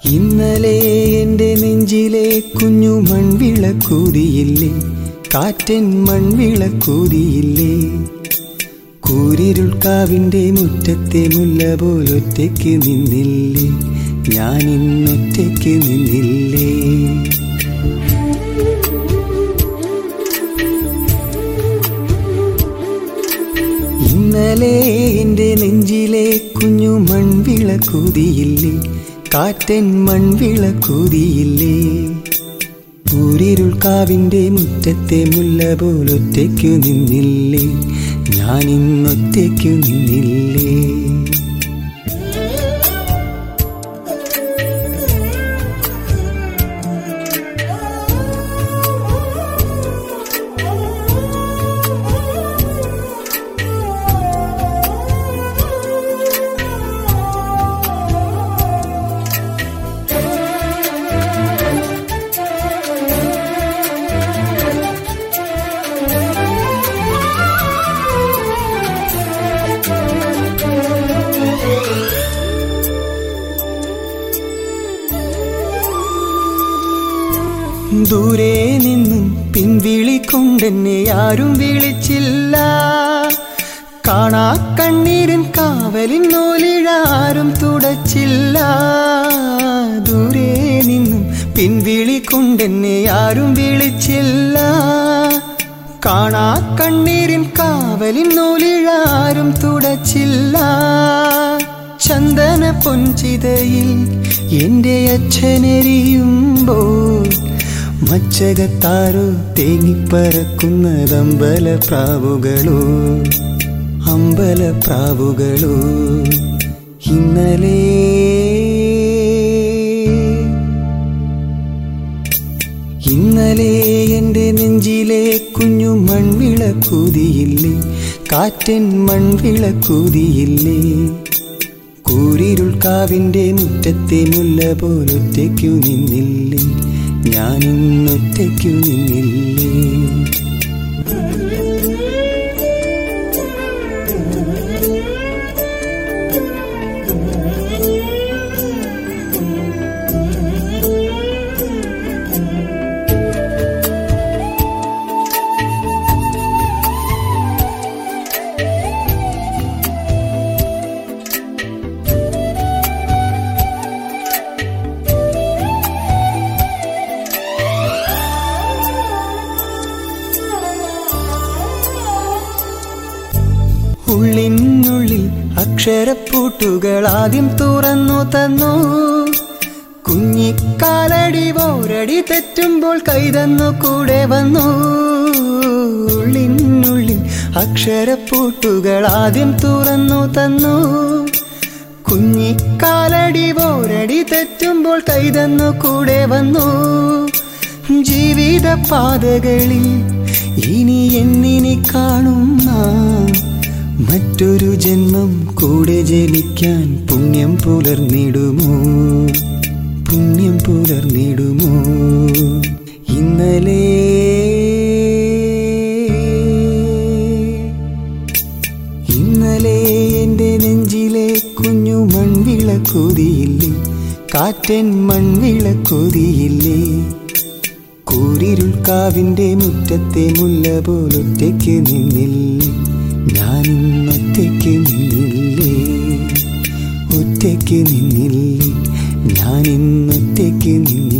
ഇന്നലെ എന്റെ നെഞ്ചിലെ കുഞ്ഞു മൺവിളക്കൂതിയില്ലേ കാറ്റൻ മൺവിളക്കൂതിയില്ലേ കൂരിരുൾക്കാവിന്റെ മുറ്റത്തെ മുല്ല പോലൊറ്റയ്ക്ക് നിന്നില്ലേ ഞാൻ ഇന്നൊറ്റയ്ക്ക് നിന്നില്ലേ ഇന്നലെ എന്റെ നെഞ്ചിലെ കുഞ്ഞു മൺവിളക്കൂതിയില്ലേ കാറ്റൻ മൺവിളക്കൂതിയില്ലേ ൂരിരുൾക്കാവിന്റെ മുറ്റത്തെ മുല്ല പോലൊറ്റയ്ക്കു നിന്നില്ലേ ഞാൻ ഇന്നൊറ്റയ്ക്കു നിന്നില്ലേ ദൂരെ നിന്നും പിൻവിളിക്കൊണ്ടെന്നെ ആരും വിളിച്ചില്ല കാണാ കണ്ണീരിൻ കാവലിൻ നോലിഴാരും തുടച്ചില്ല ദൂരെ നിന്നും പിൻവിളിക്കൊണ്ടെന്നെ ആരും വിളിച്ചില്ല കാണാ കണ്ണീരിൻ കാവലിൻ നോലിഴാരും തുടച്ചില്ല ചന്ദന പൊൻചിതയിൽ എന്റെ അച്ഛനെരിയുമ്പോൾ മച്ചകത്താരോ തേങ്ങിപ്പറക്കുന്നതമ്പല പ്രാവുകളോ അമ്പല പ്രാവുകളോ ഇന്നലെ ഇന്നലെ എന്റെ നെഞ്ചിലെ കുഞ്ഞു മൺവിളക്കൂതിയില്ലേ കാറ്റൻ മൺവിളക്കൂതിയില്ലേ കൂരിരുൾക്കാവിന്റെ മുറ്റത്തെ മുല്ല പോലൊറ്റയ്ക്കു നിന്നില്ലേ ഞാനിന്നൊറ്റയ്ക്കു നിന്നില്ലേ ഉള്ളിനുള്ളിൽ അക്ഷരപ്പൂട്ടുകൾ ആദ്യം തുറന്നു തന്നു കുഞ്ഞിക്കാലടി ഓരടി തെറ്റുമ്പോൾ കൈതന്നു കൂടെ വന്നു ഉള്ളിനുള്ളിൽ അക്ഷരപ്പൂട്ടുകൾ ആദ്യം തുറന്നു തന്നു കുഞ്ഞിക്കാലടി ഓരടി തെറ്റുമ്പോൾ കൈതന്നു കൂടെ വന്നു ജീവിത പാതകളിൽ ഇനി എന്നിനി കാണും നാം മറ്റൊരു ജന്മം കൂടെ ജനിക്കാൻ പുണ്യം പുലർന്നിടുമോ പുണ്യം പുലർന്നിടുമോ ഇന്നലെ ഇന്നലെ എന്റെ നെഞ്ചിലെ കുഞ്ഞു മൺവിളക്കൂതിയില്ലേ കാറ്റൻ മൺവിളക്കൂതിയില്ലേ കൂരിരുൾക്കാവിന്റെ മുറ്റത്തെ മുല്ല പോലൊറ്റയ്ക്ക് നിന്നില്ലേ ഞാനിന്നൊറ്റയ്ക്ക് നിന്നില്ലേ ഒറ്റയ്ക്ക് നിന്നില്ലേ ഞാനിന്നൊറ്റയ്ക്ക് നിന്നില്ലേ